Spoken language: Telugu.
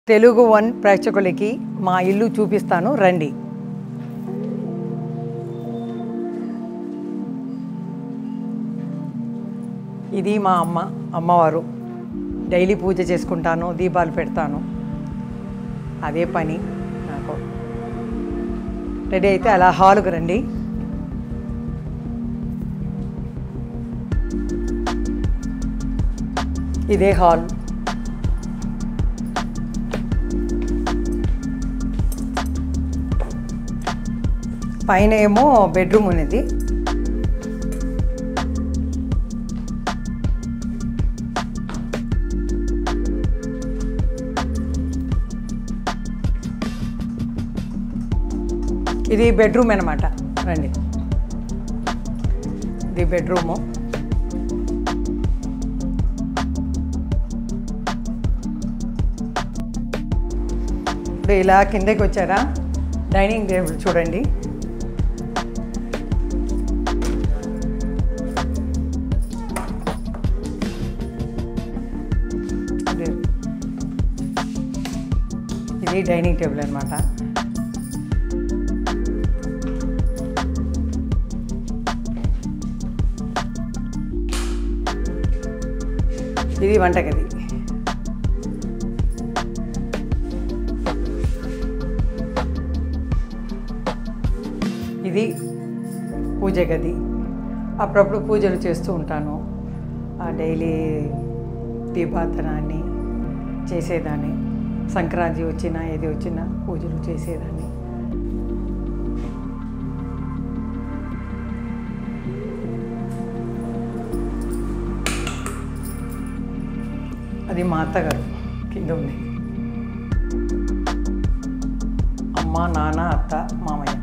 తెలుగు వన్ ప్రేక్షకులకి మా ఇల్లు చూపిస్తాను రండి ఇది మా అమ్మ అమ్మవారు డైలీ పూజ చేసుకుంటాను దీపాలు పెడతాను అదే పని నాకు రెడీ అయితే అలా హాల్కి రండి ఇదే హాల్ పైన ఏమో బెడ్రూమ్ ఉన్నది ఇది బెడ్రూమ్ అనమాట రండి ఇది బెడ్రూము ఇప్పుడు ఇలా కిందకి వచ్చారా డైనింగ్ టేబుల్ చూడండి ఇది- ఇది డైనింగ్ టేబుల్ అనమాట ఇది వంటగది ఇది పూజ గది అప్పుడప్పుడు పూజలు చేస్తూ ఉంటాను ఆ డైలీ దీపార్థనాన్ని చేసేదాన్ని సంక్రాంతి వచ్చినా ఏది వచ్చినా పూజలు చేసేదాన్ని అది మా అత్తగారు కింద ఉంది అమ్మ నాన్న అత్త మామయ్య